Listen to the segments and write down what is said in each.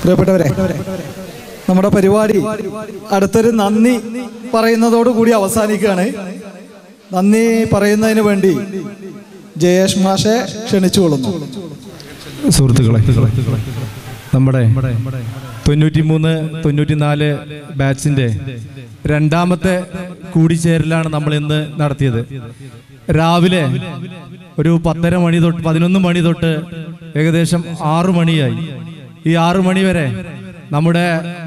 പ്രിയപ്പെട്ടവരെ നമ്മുടെ പരിപാടി അടുത്തൊരു നന്ദി പറയുന്നതോടുകൂടി അവസാനിക്കുകയാണ് നന്ദി പറയുന്നതിന് വേണ്ടി ജയേഷ് മാഷെ ക്ഷണിച്ചുകൊള്ളുന്നു സുഹൃത്തുക്കളെ നമ്മുടെ തൊണ്ണൂറ്റി മൂന്ന് തൊണ്ണൂറ്റിനാല് ബാച്ചിന്റെ രണ്ടാമത്തെ കൂടിച്ചേരലാണ് നമ്മൾ ഇന്ന് നടത്തിയത് രാവിലെ ഒരു പത്തര മണി തൊട്ട് പതിനൊന്ന് മണി തൊട്ട് ഏകദേശം ആറു മണിയായി ഈ ആറു മണി വരെ നമ്മുടെ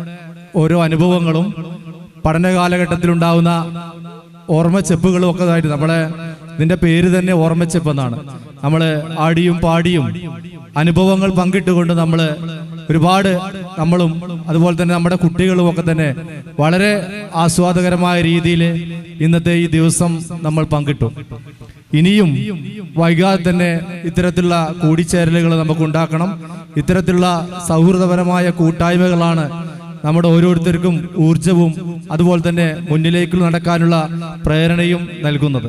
ഓരോ അനുഭവങ്ങളും പഠന കാലഘട്ടത്തിലുണ്ടാവുന്ന ഓർമ്മച്ചെപ്പുകളും ഒക്കെ ആയിട്ട് നമ്മളെ ഇതിന്റെ പേര് തന്നെ ഓർമ്മച്ചെപ്പ് എന്നാണ് നമ്മൾ ആടിയും പാടിയും അനുഭവങ്ങൾ പങ്കിട്ടുകൊണ്ട് നമ്മൾ ഒരുപാട് നമ്മളും അതുപോലെ തന്നെ നമ്മുടെ കുട്ടികളും ഒക്കെ തന്നെ വളരെ ആസ്വാദകരമായ രീതിയിൽ ഇന്നത്തെ ഈ ദിവസം നമ്മൾ പങ്കിട്ടു ഇനിയും വൈകാതെ തന്നെ ഇത്തരത്തിലുള്ള കൂടിച്ചേരലുകൾ നമുക്ക് ഉണ്ടാക്കണം ഇത്തരത്തിലുള്ള സൗഹൃദപരമായ കൂട്ടായ്മകളാണ് നമ്മുടെ ഓരോരുത്തർക്കും ഊർജവും അതുപോലെ തന്നെ മുന്നിലേക്ക് നടക്കാനുള്ള പ്രേരണയും നൽകുന്നത്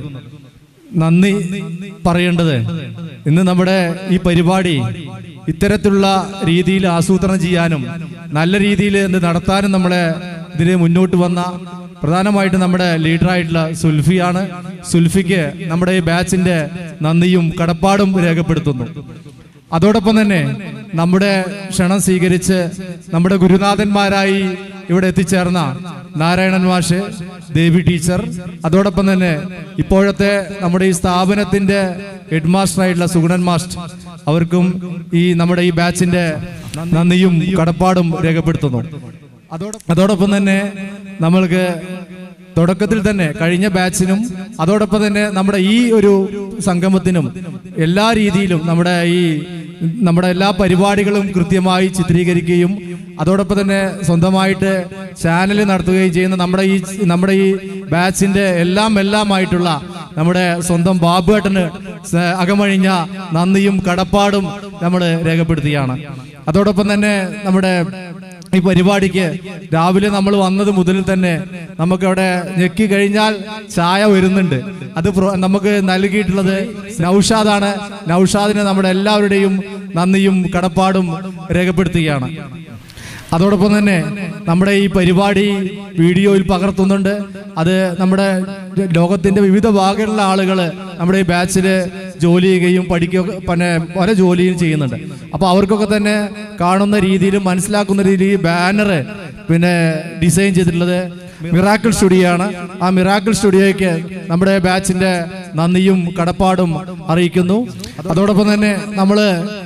നന്ദി പറയേണ്ടത് ഇന്ന് നമ്മുടെ ഈ പരിപാടി ഇത്തരത്തിലുള്ള രീതിയിൽ ആസൂത്രണം ചെയ്യാനും നല്ല രീതിയിൽ ഇത് നടത്താനും നമ്മളെ ഇതിന് മുന്നോട്ട് വന്ന പ്രധാനമായിട്ട് നമ്മുടെ ലീഡറായിട്ടുള്ള സുൽഫിയാണ് സുൽഫിക്ക് നമ്മുടെ ഈ ബാച്ചിന്റെ നന്ദിയും കടപ്പാടും രേഖപ്പെടുത്തുന്നു അതോടൊപ്പം തന്നെ നമ്മുടെ ക്ഷണം സ്വീകരിച്ച് നമ്മുടെ ഗുരുനാഥന്മാരായി ഇവിടെ എത്തിച്ചേർന്ന നാരായണൻ മാഷ് ദേവി ടീച്ചർ അതോടൊപ്പം തന്നെ ഇപ്പോഴത്തെ നമ്മുടെ ഈ സ്ഥാപനത്തിന്റെ ഹെഡ് മാസ്റ്റർ ആയിട്ടുള്ള സുഗുണൻ മാസ്റ്റർ അവർക്കും ഈ നമ്മുടെ ഈ ബാച്ചിന്റെ നന്ദിയും കടപ്പാടും രേഖപ്പെടുത്തുന്നു അതോടൊപ്പം തന്നെ നമ്മൾക്ക് തുടക്കത്തിൽ തന്നെ കഴിഞ്ഞ ബാച്ചിനും അതോടൊപ്പം തന്നെ നമ്മുടെ ഈ ഒരു സംഗമത്തിനും എല്ലാ രീതിയിലും നമ്മുടെ ഈ നമ്മുടെ എല്ലാ പരിപാടികളും കൃത്യമായി ചിത്രീകരിക്കുകയും അതോടൊപ്പം തന്നെ സ്വന്തമായിട്ട് ചാനൽ നടത്തുകയും ചെയ്യുന്ന നമ്മുടെ ഈ നമ്മുടെ ഈ ബാച്ചിന്റെ എല്ലാം എല്ലാമായിട്ടുള്ള നമ്മുടെ സ്വന്തം ബാബുവേട്ടന് സ- അകമഴിഞ്ഞ നന്ദിയും കടപ്പാടും നമ്മൾ രേഖപ്പെടുത്തുകയാണ് അതോടൊപ്പം തന്നെ നമ്മുടെ ഈ പരിപാടിക്ക് രാവിലെ നമ്മൾ വന്നത് മുതൽ തന്നെ നമുക്ക് അവിടെ ഞെക്കി കഴിഞ്ഞാൽ ചായ വരുന്നുണ്ട് അത് പ്രോ- നമുക്ക് നൽകിയിട്ടുള്ളത് നൗഷാദാണ് നൗഷാദിന് നമ്മുടെ എല്ലാവരുടെയും നന്ദിയും കടപ്പാടും രേഖപ്പെടുത്തുകയാണ് അതോടൊപ്പം തന്നെ നമ്മുടെ ഈ പരിപാടി വീഡിയോയിൽ പകർത്തുന്നുണ്ട് അത് നമ്മുടെ ലോകത്തിന്റെ വിവിധ ഭാഗങ്ങളിലുള്ള ആളുകൾ നമ്മുടെ ഈ ബാച്ചിൽ ജോലി ചെയ്യുകയും പഠിക്കുകയും പിന്നെ പല ജോലിയും ചെയ്യുന്നുണ്ട് അപ്പോൾ അവർക്കൊക്കെ തന്നെ കാണുന്ന രീതിയിലും മനസ്സിലാക്കുന്ന രീതിയിൽ ബാനർ പിന്നെ ഡിസൈൻ ചെയ്തിട്ടുള്ളത് മിറാക്കിൾ സ്റ്റുഡിയോ ആണ് ആ മിറാക്കിൾ സ്റ്റുഡിയോയ്ക്ക് നമ്മുടെ ബാച്ചിന്റെ നന്ദിയും കടപ്പാടും അറിയിക്കുന്നു അതോടൊപ്പം തന്നെ നമ്മള്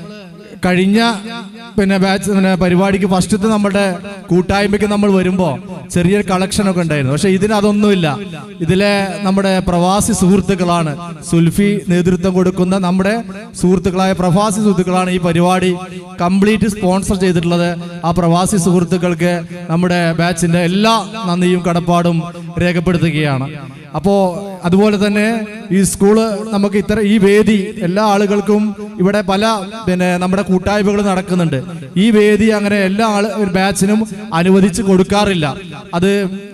കഴിഞ്ഞ പിന്നെ ബാച്ച് പിന്നെ പരിപാടിക്ക് ഫസ്റ്റത്തെ നമ്മുടെ കൂട്ടായ്മയ്ക്ക് നമ്മൾ വരുമ്പോൾ ചെറിയൊരു കളക്ഷൻ ഒക്കെ ഉണ്ടായിരുന്നു പക്ഷെ ഇതിന് അതൊന്നുമില്ല ഇതിലെ നമ്മുടെ പ്രവാസി സുഹൃത്തുക്കളാണ് സുൽഫി നേതൃത്വം കൊടുക്കുന്ന നമ്മുടെ സുഹൃത്തുക്കളായ പ്രവാസി സുഹൃത്തുക്കളാണ് ഈ പരിപാടി കംപ്ലീറ്റ് സ്പോൺസർ ചെയ്തിട്ടുള്ളത് ആ പ്രവാസി സുഹൃത്തുക്കൾക്ക് നമ്മുടെ ബാച്ചിന്റെ എല്ലാ നന്ദിയും കടപ്പാടും രേഖപ്പെടുത്തുകയാണ് അപ്പോൾ അതുപോലെ തന്നെ ഈ സ്കൂള് നമുക്ക് ഇത്ര ഈ വേദി എല്ലാ ആളുകൾക്കും ഇവിടെ പല പിന്നെ നമ്മുടെ കൂട്ടായ്മകൾ നടക്കുന്നുണ്ട് ഈ വേദി അങ്ങനെ എല്ലാ ആള് ഒരു ബാച്ചിനും അനുവദിച്ച് കൊടുക്കാറില്ല അത്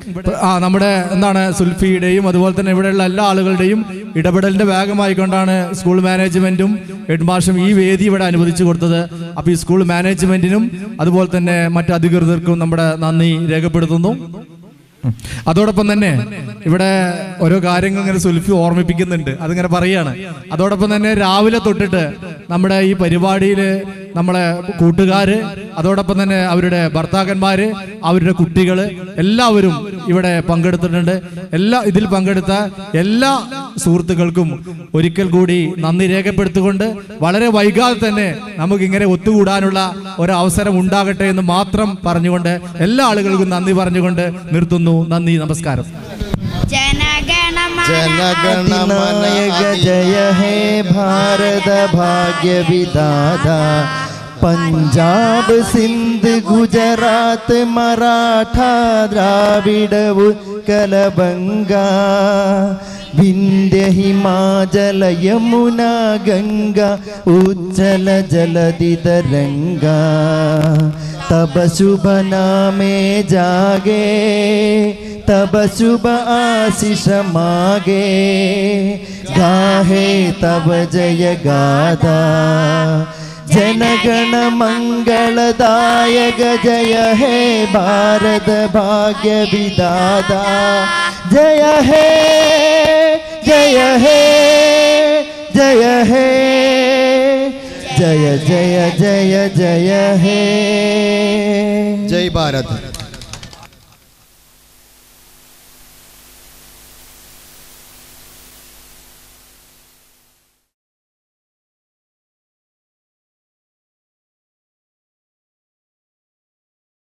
ആ നമ്മുടെ എന്താണ് സുൽഫിയുടെയും അതുപോലെ തന്നെ ഇവിടെയുള്ള എല്ലാ ആളുകളുടെയും ഇടപെടലിന്റെ ഭാഗമായിക്കൊണ്ടാണ് സ്കൂൾ മാനേജ്മെന്റും ഹെഡ് മാഷും ഈ വേദി ഇവിടെ അനുവദിച്ചു കൊടുത്തത് അപ്പൊ ഈ സ്കൂൾ മാനേജ്മെന്റിനും അതുപോലെ തന്നെ മറ്റ് അധികൃതർക്കും നമ്മുടെ നന്ദി രേഖപ്പെടുത്തുന്നു അതോടൊപ്പം തന്നെ ഇവിടെ ഓരോ കാര്യങ്ങൾ ഇങ്ങനെ സുൽഫി ഓർമ്മിപ്പിക്കുന്നുണ്ട് അതിങ്ങനെ പറയാണ് അതോടൊപ്പം തന്നെ രാവിലെ തൊട്ടിട്ട് നമ്മുടെ ഈ പരിപാടിയിൽ നമ്മളെ കൂട്ടുകാര് അതോടൊപ്പം തന്നെ അവരുടെ ഭർത്താക്കന്മാര് അവരുടെ കുട്ടികൾ എല്ലാവരും ഇവിടെ പങ്കെടുത്തിട്ടുണ്ട് എല്ലാ ഇതിൽ പങ്കെടുത്ത എല്ലാ സുഹൃത്തുക്കൾക്കും ഒരിക്കൽ കൂടി നന്ദി രേഖപ്പെടുത്തിക്കൊണ്ട് വളരെ വൈകാതെ തന്നെ നമുക്ക് ഇങ്ങനെ ഒത്തുകൂടാനുള്ള ഒരു അവസരം ഉണ്ടാകട്ടെ എന്ന് മാത്രം പറഞ്ഞുകൊണ്ട് എല്ലാ ആളുകൾക്കും നന്ദി പറഞ്ഞുകൊണ്ട് നിർത്തുന്നു നന്ദി നമസ്കാരം जनगणनायक जय हे भारत भाग्य विदाता पंजाब सिंध गुजरात मराठा द्राविड उत्कल बंगा विंध्य हिमाचल यमुना गंगा उज्जल जलधि तरंगा तब शुभ नामे जागे तब शुभ आशीष मागे गाहे तब जय गाधा जनगण मंगलदायक जय हे भारत भाग्य विदाता जय हे जय हे जय हे जय जय जय जय हे जय भारत